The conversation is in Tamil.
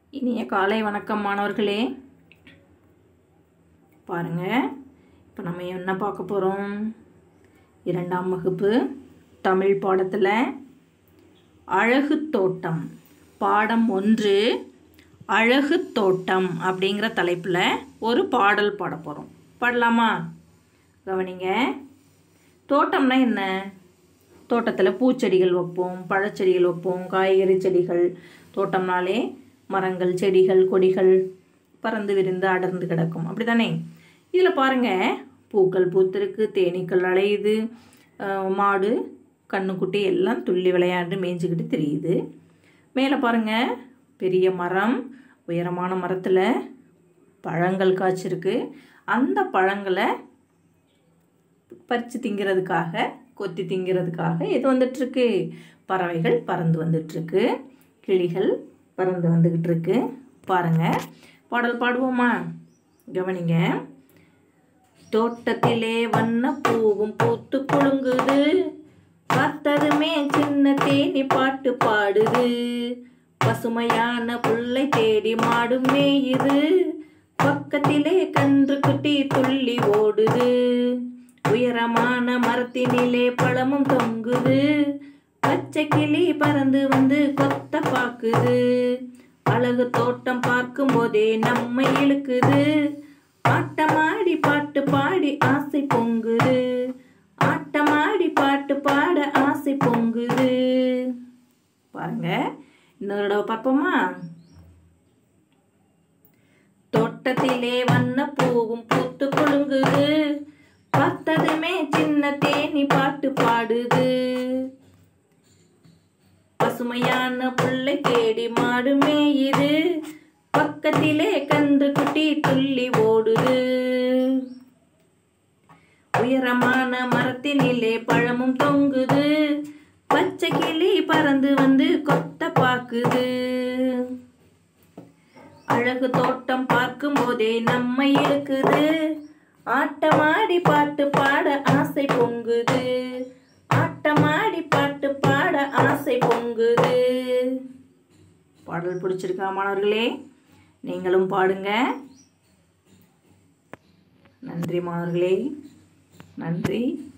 இனிய காலை வணக்கம் மாணவர்களே பாருங்க இப்போ நம்ம என்ன பார்க்க போகிறோம் இரண்டாம் வகுப்பு தமிழ் பாடத்தில் அழகு தோட்டம் பாடம் ஒன்று அழகு தோட்டம் அப்படிங்கிற தலைப்பில் ஒரு பாடல் பாட போகிறோம் பாடலாமா கவனிங்க தோட்டம்னா என்ன தோட்டத்தில் பூச்செடிகள் வைப்போம் பழச்செடிகள் வைப்போம் காய்கறி செடிகள் தோட்டம்னாலே மரங்கள் செடிகள் கொடிகள் பறந்து விரிந்து அடர்ந்து கிடக்கும் அப்படி தானே இதில் பாருங்கள் பூக்கள் பூத்திருக்கு தேனீக்கள் அலையுது அஹ் மாடு கண்ணுக்குட்டி எல்லாம் துள்ளி விளையாண்டு மேய்ஞ்சிக்கிட்டு தெரியுது மேலே பாருங்கள் பெரிய மரம் உயரமான மரத்தில் பழங்கள் காய்ச்சிருக்கு அந்த பழங்களை பறித்து திங்கிறதுக்காக கொத்தி திங்கிறதுக்காக எது வந்துட்டுருக்கு பறவைகள் பறந்து வந்துட்டுருக்கு கிளிகள் பறந்து வந்துக்கிட்டு இருக்கு பாருங்க பாடல் பாடுவோமா கவனிங்க தோட்டத்திலே வண்ண பூவும் பூத்து குலுங்குது பார்த்ததுமே சின்ன தேனி பாட்டு பாடுது பசுமையான புல்லை தேடி மாடு மேயுது பக்கத்திலே கன்று குட்டி துள்ளி ஓடுது உயரமான மரத்தினிலே பழமும் தொங்குது பச்சை கிளி பறந்து வந்து கொத்த பாக்குது அழகு தோட்டம் பார்க்கும் போதே நம்மை இழுக்குது ஆட்டமாடி பாட்டு பாடி ஆசை பொங்குது ஆட்டமாடி பாட்டு பாட ஆசை பொங்குது பாருங்க இன்னொரு தடவை பார்ப்போமா தோட்டத்திலே வண்ண பூவும் பூத்து குலுங்குது பார்த்ததுமே சின்ன தேனி பாட்டு பாடுது பசுமையான புல்லை தேடி மாடு மேயுது பக்கத்திலே கன்று குட்டி துள்ளி ஓடுது உயரமான மரத்தினிலே பழமும் தொங்குது பச்சை கிளி பறந்து வந்து கொத்த பாக்குது அழகு தோட்டம் பார்க்கும் போதே நம்மை இழுக்குது ஆட்டமாடி பாட்டு பாட ஆசை பொங்குது ஆட்டமாடி பாட்டு பாட ஆசை பொங்குது பாடல் பிடிச்சிருக்கா மாணவர்களே நீங்களும் பாடுங்க நன்றி மாணவர்களே நன்றி